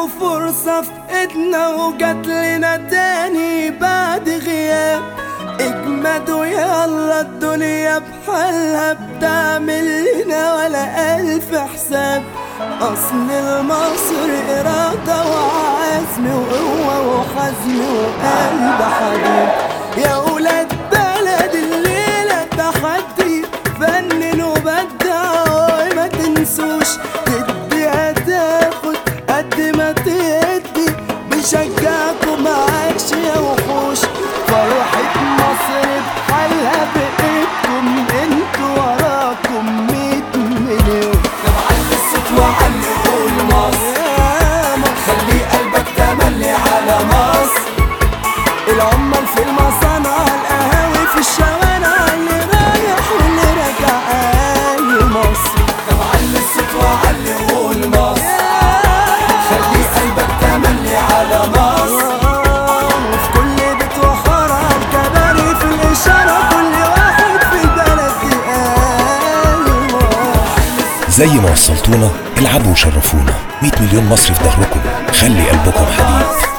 وفرصة في ايدنا وجات لنا تاني بعد غياب اجمدوا يلا الدنيا بحالها بتعمل لنا ولا ألف حساب أصل المصر إرادة وعزم وقوة وحزم وقلب حبيب يا ولاد بلد الليلة تحدي فنن وبدع وما تنسوش تدي هتاخد قد ما تدي بشجعكم عايش يا وحوش فرحة مصر بحالها بإيدكم انتوا وراكم ميت مليون علي الصوت وعلي قول مصر يا مصر خلي قلبك تملي على مصر العمال في المصانع القهاوي في الشوارع اللي رايح واللي راجع أهل مصر طب علي الصوت وعلي قول مصر خلي قلبك تملي على مصر وفي كل بيت وحارة الكباري في الإشارة كل واحد في البلد دي أهل مصر زي ما وصلتونا العبوا وشرفونا 100 مليون مصري في ظهركم خلي قلبكم حديد